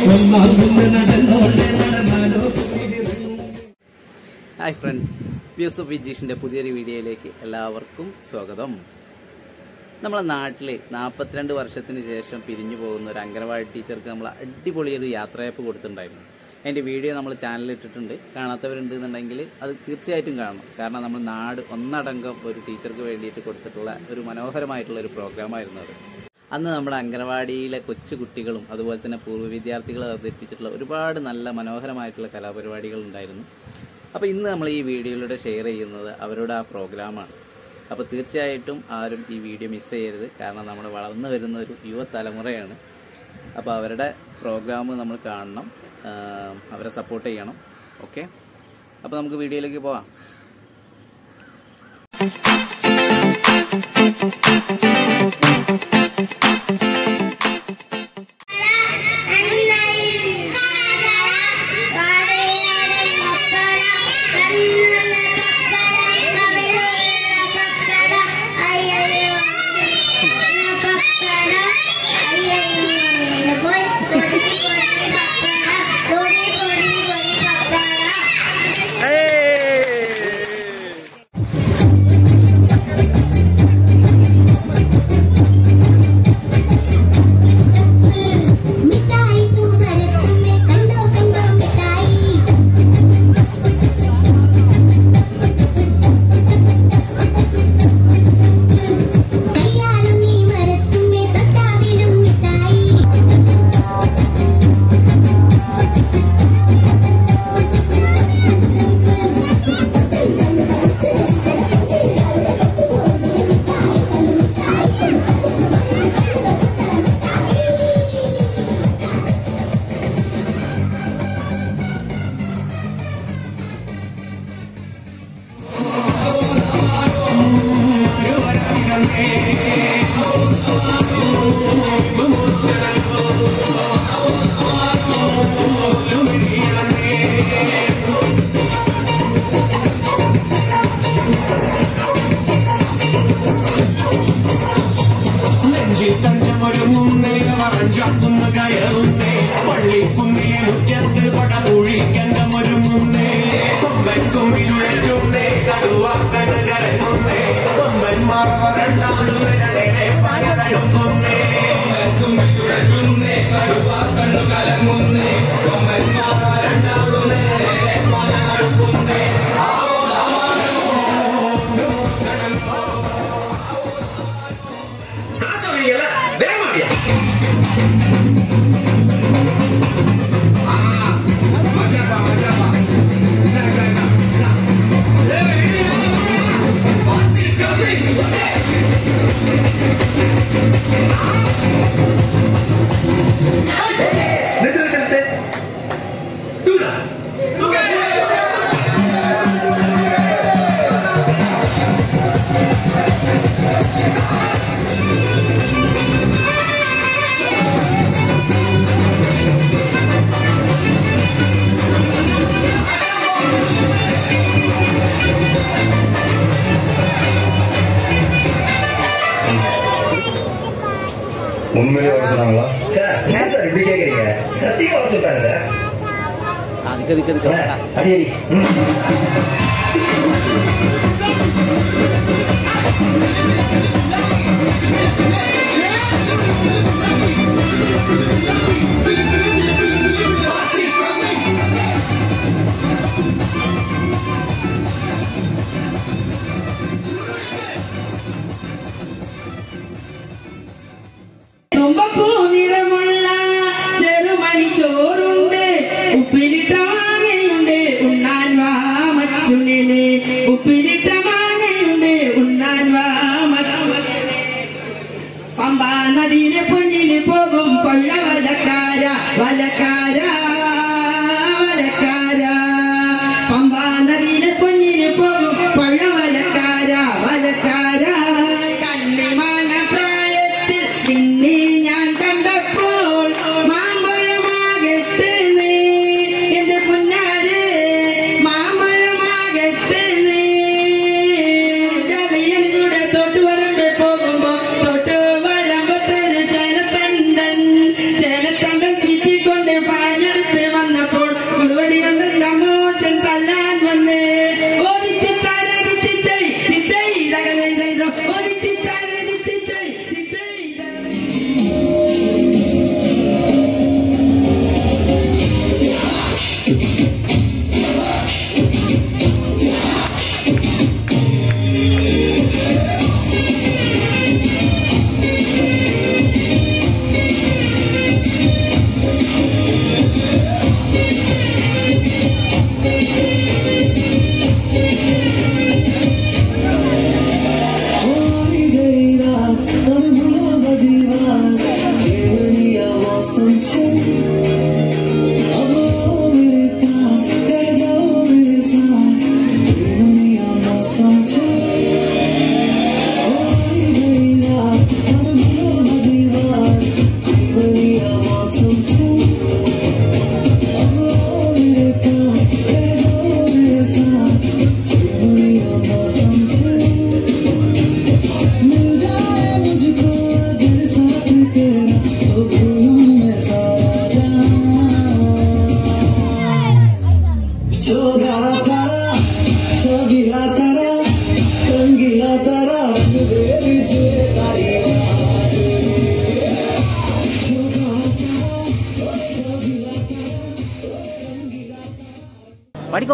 ഒന്നാകുന്ന നടന്നോളെ നടന്നാലോ കുളിരിറങ്ങും ഹായ് ഫ്രണ്ട്സ് യൂസഫ് വിജീഷിൻ്റെ പുതിയൊരു വീഡിയോയിലേക്ക് എല്ലാവർക്കും സ്വാഗതം നമ്മളെ നാട്ടിൽ നാൽപ്പത്തിരണ്ട് വർഷത്തിന് ശേഷം പിരിഞ്ഞു പോകുന്ന ഒരു അംഗനവാടി ടീച്ചർക്ക് നമ്മൾ അടിപൊളി ഒരു യാത്രയപ്പ് കൊടുത്തിട്ടുണ്ടായിരുന്നു അതിൻ്റെ വീഡിയോ നമ്മൾ ചാനലിൽ ഇട്ടിട്ടുണ്ട് കാണാത്തവരുണ്ട് എന്നുണ്ടെങ്കിൽ അത് തീർച്ചയായിട്ടും കാണണം കാരണം നമ്മൾ നാട് ഒന്നടങ്കം ഒരു ടീച്ചർക്ക് വേണ്ടിയിട്ട് കൊടുത്തിട്ടുള്ള ഒരു മനോഹരമായിട്ടുള്ള ഒരു പ്രോഗ്രാമായിരുന്നു അത് അന്ന് നമ്മുടെ അംഗനവാടിയിലെ കൊച്ചു കുട്ടികളും അതുപോലെ തന്നെ പൂർവ്വ വിദ്യാർത്ഥികളും അവതരിപ്പിച്ചിട്ടുള്ള ഒരുപാട് നല്ല മനോഹരമായിട്ടുള്ള കലാപരിപാടികൾ ഉണ്ടായിരുന്നു അപ്പോൾ ഇന്ന് നമ്മൾ ഈ വീഡിയോയിലൂടെ ഷെയർ ചെയ്യുന്നത് അവരുടെ ആ പ്രോഗ്രാമാണ് അപ്പോൾ തീർച്ചയായിട്ടും ആരും ഈ വീഡിയോ മിസ് ചെയ്യരുത് കാരണം നമ്മൾ വളർന്നു വരുന്ന ഒരു യുവതലമുറയാണ് അപ്പോൾ അവരുടെ പ്രോഗ്രാം നമ്മൾ കാണണം ആ, അവരെ സപ്പോർട്ട് ചെയ്യണം ഓക്കെ അപ്പോൾ നമുക്ക് വീഡിയോയിലേക്ക് പോവാം മിഠായി പൂമരത്തുമ്മേ കണ്ടോ കണ്ടോ മിഠായി കയ്യാലും നീ മരത്തുമ്മേ തൊട്ടാവിലും മിഠായി നെഞ്ചിൽ തഞ്ചമൊരുങ്ങുന്നേ മറഞ്ചാക്കുന്ന കയറുന്നേ പള്ളിക്കുന്നിലെ മുറ്റത്ത് പടപുഴിക്കണ്ടമൊരുങ്ങുന്നേ കൊമ്പൻ കുമ്പിലുഴറ്റുന്നേ കടുവാക്കണ് കലങ്ങുന്നേ കൊമ്പൻ മറവരണ്ടാളുന്നേ പല തടുക്കുന്നേ കുമ്പിലുഴറ്റുന്നേ കടുവാക്കണ്ണു കലങ്ങുന്നേ കൊമ്പൻ മറവരണ്ടാളുന്നേ പല തടുക്കുന്നേ நான் சொல்றீங்கல்ல வேக மாட்டியா நிறுத்து நிறுத்து நிறுத்து தூடா உண்மையிலே வர சொன்னாங்களா சார் என்ன சார் இப்படி கேக்குறீங்க சத்தியமா வர சொல்லிட்டாங்க சார் ആ നിൽക്ക് നിൽക്ക് നിൽക്ക് വേണ്ട. அடி அடி ம். തുമ്പപ്പൂ നിറമുള്ള ചെറുമണി ചോറുണ്ട് ഉപ്പിലിട്ട മാങ്ങയുണ്ട് ഉണ്ണാൻ വാ മച്ചുണില് ഉപ്പിലിട്ട മാങ്ങയുണ്ട് ഉണ്ണാൻ വാ മച്ചുണില് പമ്പാ നദിയിലെ പൊന്നിന് പോകും കൊള്ള വലക്കാര വലക്കാര വലക്കാര പമ്പാ നദിയിലെ പൊന്നിന് പോകും കൊള്ള വലക്കാര വലക്കാര കണ്ണിമാങ്ങ പ്രായത്തിൽ പിന്നെ ഞാൻ കണ്ടപ്പോൾ മാമ്പഴമാകട്ടെ പാടിക്കോ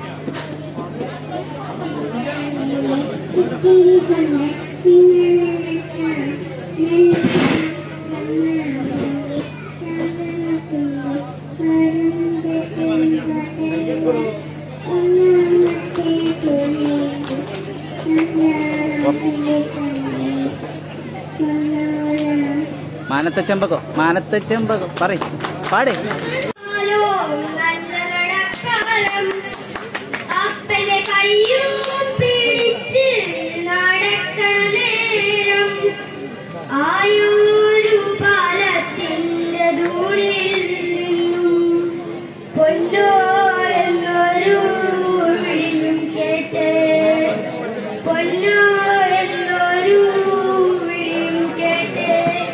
മാനത്തെ ചെമ്പകോ മാനത്തെ ചെമ്പകോ പറയ് പാടേ ആരോ നല്ലൊരടക്കാലം അപ്പനെ കയ്യും പിടിച്ച് നടക്കണ നേരം ആയൂരു പാലത്തിന്റെ ദൂണിൽ നിന്നും പൊന്നോ എന്നൊരു വിളിയും കേട്ട് പൊന്നോ എന്നൊരു വിളിയും കേട്ട്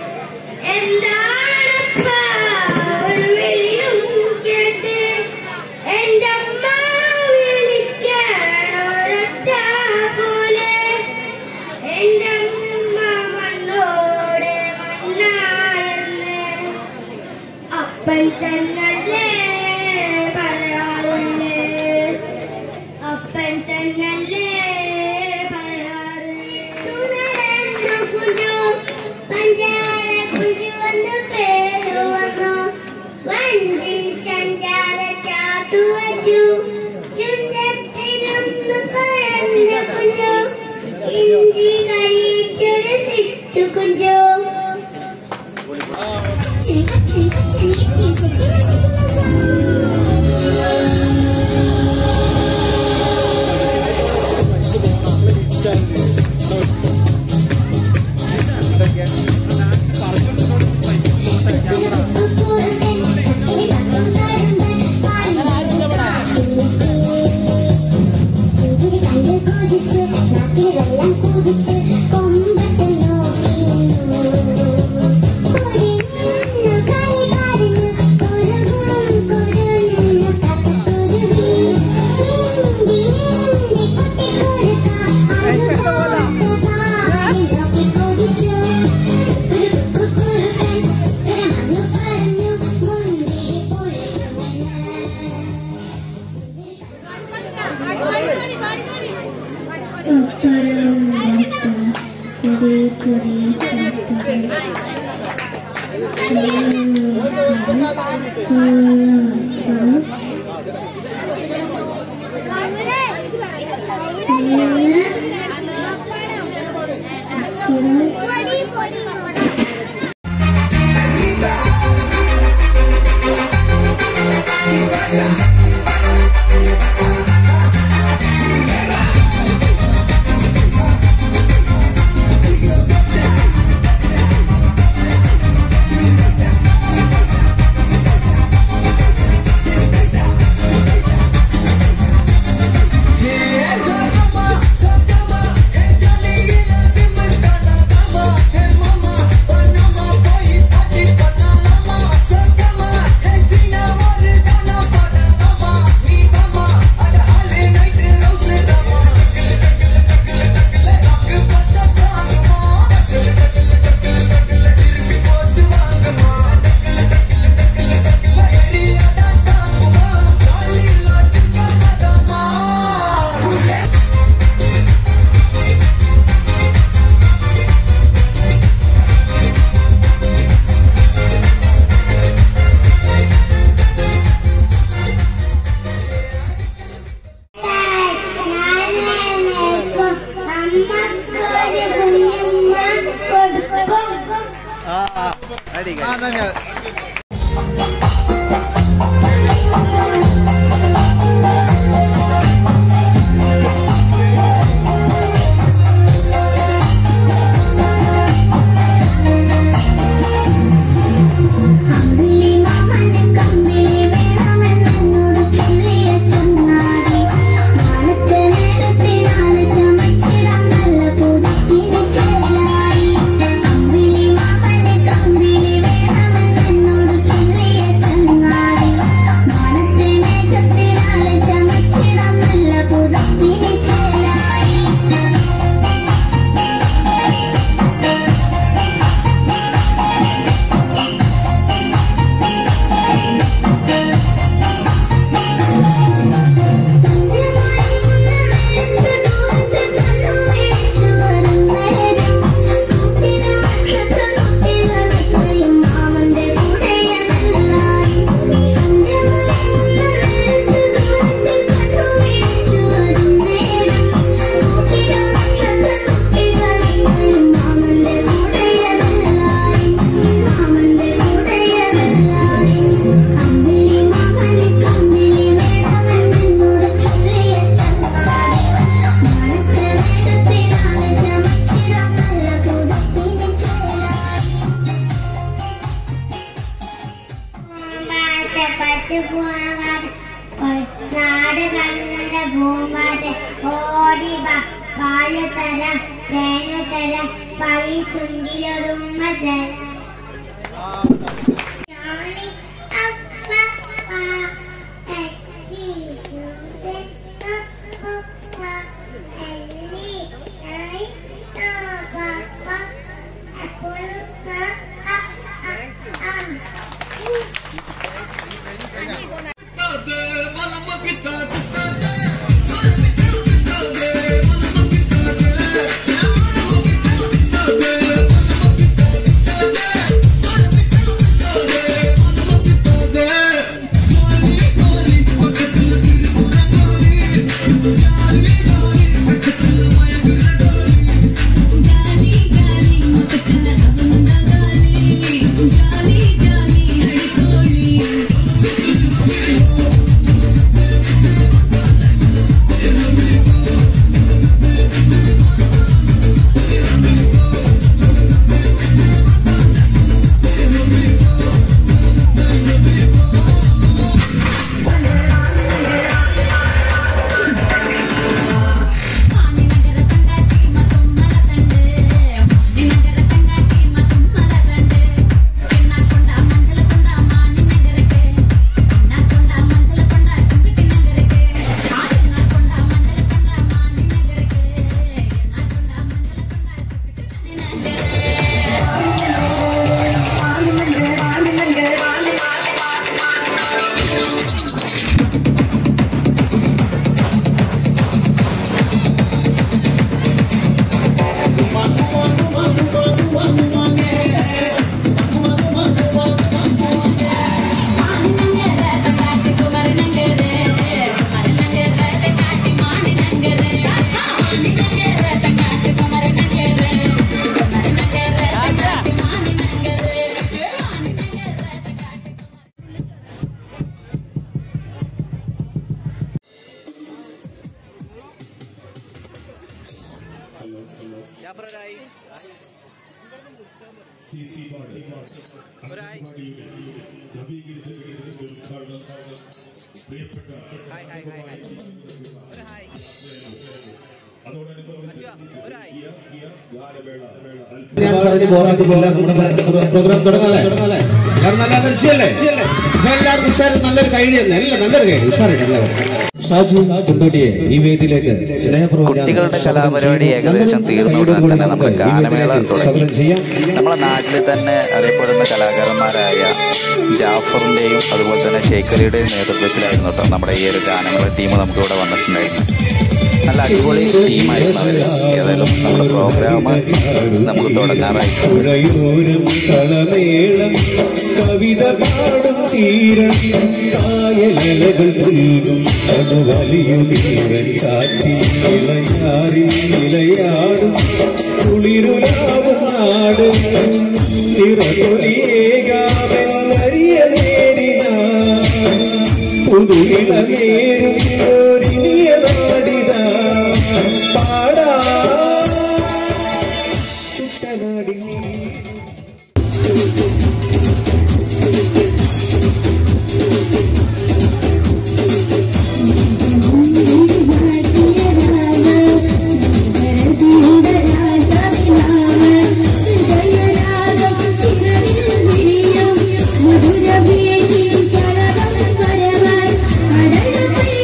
എന്താണപ്പാ ഒരു വിളിയും കേട്ട് എന്റെ അമ്മ വിളിക്കണൊരൊച്ച പോലെ എന്റെ അമ്മ മണ്ണോടെ മണ്ണായെന്ന് അപ്പൻ തന്നല്ലേ പറയാറുണ്ട് അപ്പൻ തന്നല്ലേ പറയാറുണ്ട് കുഞ്ഞു പഞ്ചാര കുഞ്ഞു വന്ന് പേര് വന്നു വണ്ടിൽ ചഞ്ചാര ചാത്തു വച്ചു ചുണ്ടത്തിനൊന്ന് കയറിയ കുഞ്ഞു ഇഞ്ചി കഴിച്ചൊരു സിറ്റു കുഞ്ഞു ചിരിക്ക ചിരിക്ക ചിരിക്ക സിറ്റിന സിറ്റിന Hey, പറ്റു പോണവാട് നാട് കണ്ണുണ്ട ഭൂമാട് ഓടി വാ പാല് തരാം തേന് തരാം പവി ചുണ്ടിലൊരുമ്മ തരാം ജോണി അപ്പ ആ എത്തി ചുണ്ട് അപ്പ എല്ലി ഐ ആ പപ്പ എപ്പോഴും ആ ആ ആ ഞാൻ പറഞ്ഞ് ബോറാക്കില്ല നമ്മുടെ പ്രോഗ്രാം തുടങ്ങാല്ലേ എല്ലാവരും നല്ല മനുഷ്യല്ലേ അപ്പൊ എല്ലാവർക്കും ഉഷാറ് നല്ലൊരു കൈഡി തന്നെ അല്ല നല്ലൊരു കൈഡി ഉഷാറായിട്ട് എല്ലാവരും ഷാജി കുണ്ടോട്ടിയെ ഈ വേദിയിലേക്ക് സ്നേഹപൂർവ്വം കുട്ടികളുടെ കലാപരിപാടി ഏകദേശം തീർന്നു ഉടനെ തന്നെ നമ്മുടെ ഗാനമേള തുടങ്ങി നമ്മളെ നാട്ടിൽ തന്നെ അറിയപ്പെടുന്ന കലാകാരന്മാരായ ജാഫറിന്റെയും അതുപോലെ തന്നെ ഷേഖലിയുടെയും നേതൃത്വത്തിലായിരുന്നു കേട്ടോ നമ്മുടെ ഈ ഒരു ഗാനമേള ടീം നമുക്ക് ഇവിടെ വന്നിട്ടുണ്ടായിരുന്നു നല്ല അടിപൊളി ടീമായിരുന്നു അവര് ഏതായാലും നമ്മുടെ പ്രോഗ്രാം നമുക്ക് തുടങ്ങാറായി പുഴയോരം കളമേളം കവിത പാടും തീരം കായലകൾ പുൽകും അത് വലിയ ജീവൻ കാറ്റിൽ ഇളയാറി നിലയാടും കുളിരുലാവും നാട് തിറകൊലിയേകാമെന്നറിയ നേരിന പുതുവിളമേറും ഒരിനിയ നാടിത പാടാ കുട്ടനാടി നീ മധുര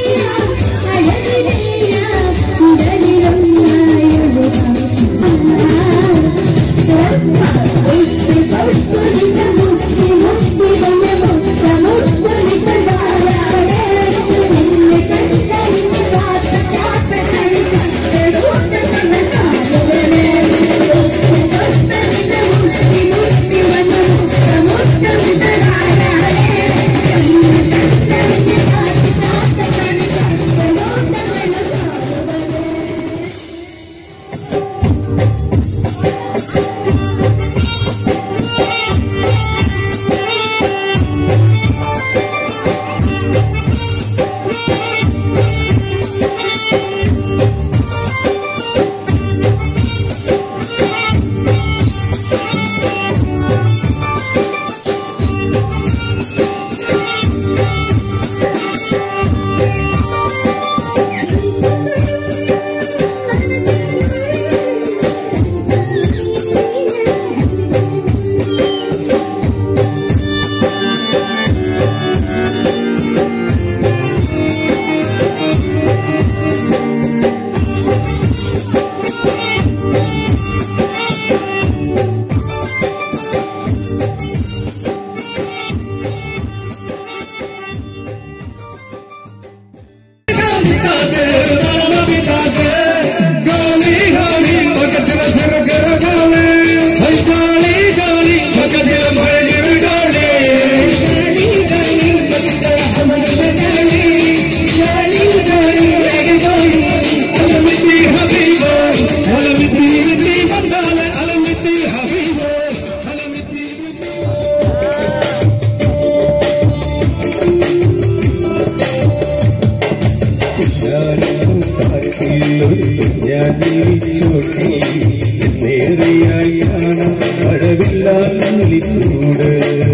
ഞാൻ ജീവിച്ചോട്ടെ നേറിയായി കാണാം മഴവില്ലാലിത്തൂട്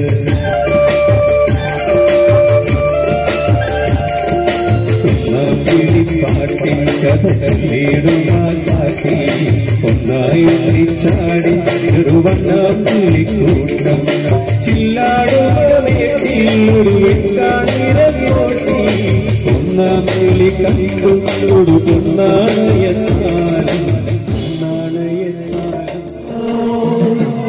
പാട്ടിൻ കഥ ചൊല്ലിടുവാൻ കാട്ടി ഒന്നായി ഒന്നിച്ചാടി ചെറുവണ്ണാം പുലിക്കൂട്ടം ചില്ലാടുക വീട്ടിൽ ഒരു വെക്കാനിരങ്ങോട്ടി ഒന്നാം പുലി കണ്ടു കൊടുക്കുന്നാണ് എന്നാലും നാണ് എന്നാലും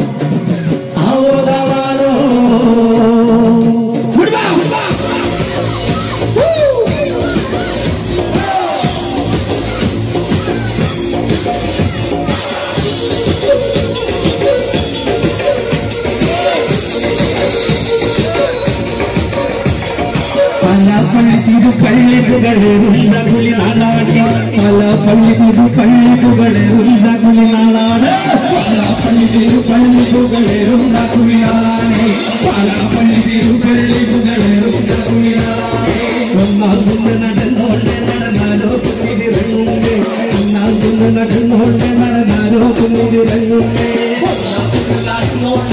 പല പള്ളി തിരുപ്പള്ളിപ്പുകളേറുന്ന കുളി നാളാടി പല പള്ളി തിരുപ്പള്ളിപ്പുകളേറുന്ന കുളി നാളാട് പല പള്ളി തിരുപ്പള്ളിപ്പുകളേറുന്ന കുളി നാളാടി പല പള്ളി തിരുപ്പള്ളിപ്പുകളേറുന്ന കുളി നാളാടി ഒന്നാം കുന്ന് നടന്നോണ്ട് നടന്നാലോ കുന്നിതിറങ്ങുന്നേ ഒന്നാം കുന്ന് നടന്നോണ്ട് നടന്നാലോ കുന്നിതിറങ്ങുന്നേ ഒന്നാം കുന്ന് നടന്നോണ്ട്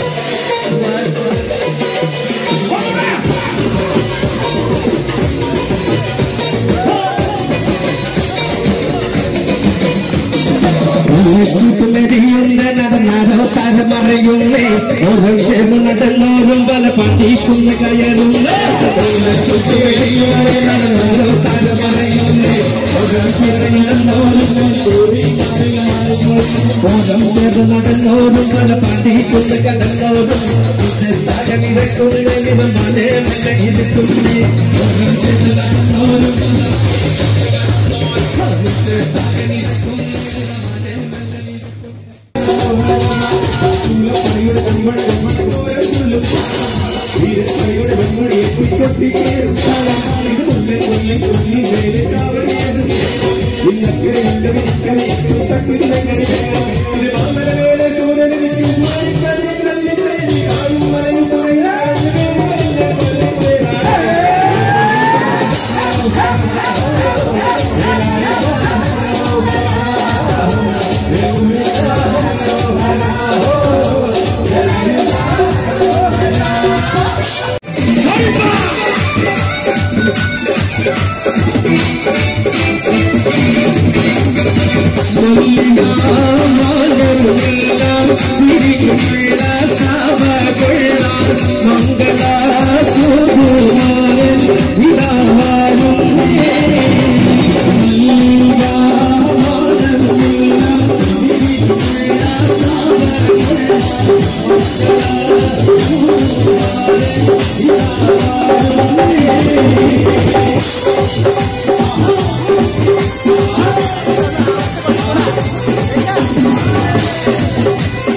ചുറ്റുമെരിയുന്ന നടന്നാലോ തലമറയുന്നേ ഓരോ ചേർന്ന് നടന്നോരും പല പണ്ടീക്കുന്ന കയറുന്നേ ചുറ്റുമെരിയുന്ന നടന്നാലോ തലമറയുന്നേ ഓരോ ചേർന്ന് ഓരം ചേർന്ന് നടന്നോരും പല പണ്ടീക്കുന്ന കടന്നോരും ഇതമിരക്കുന്നതിന് മലേ മല ഇരിക്കുന്നേ ഓരം ചേർന്ന് നടന്നോരും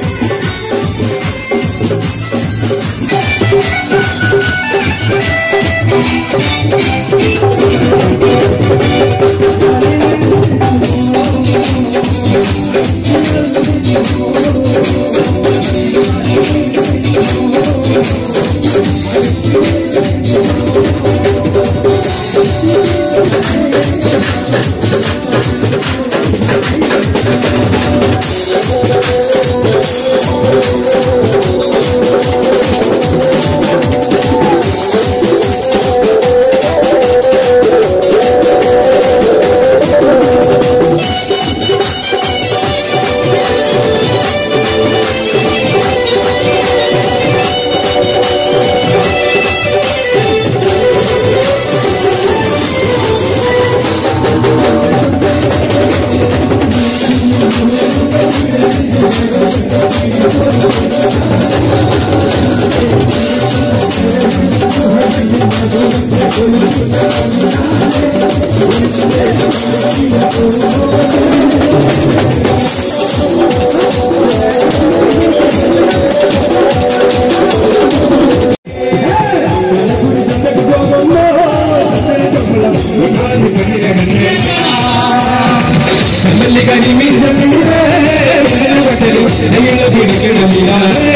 ും മല്ലിക നിമിഷം നെയ്യുള്ള പിടിക്കണം